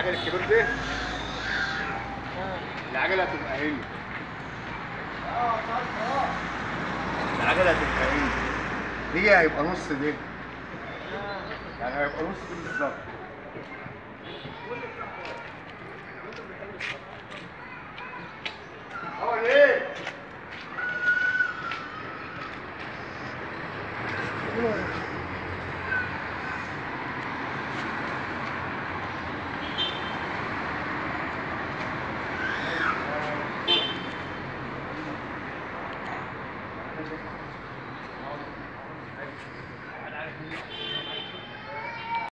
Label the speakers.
Speaker 1: العجل الكبير ده العجله هتبقى هنا العجله هتبقى هنا دي هيبقى نص دي يعني هيبقى نص دي بالظبط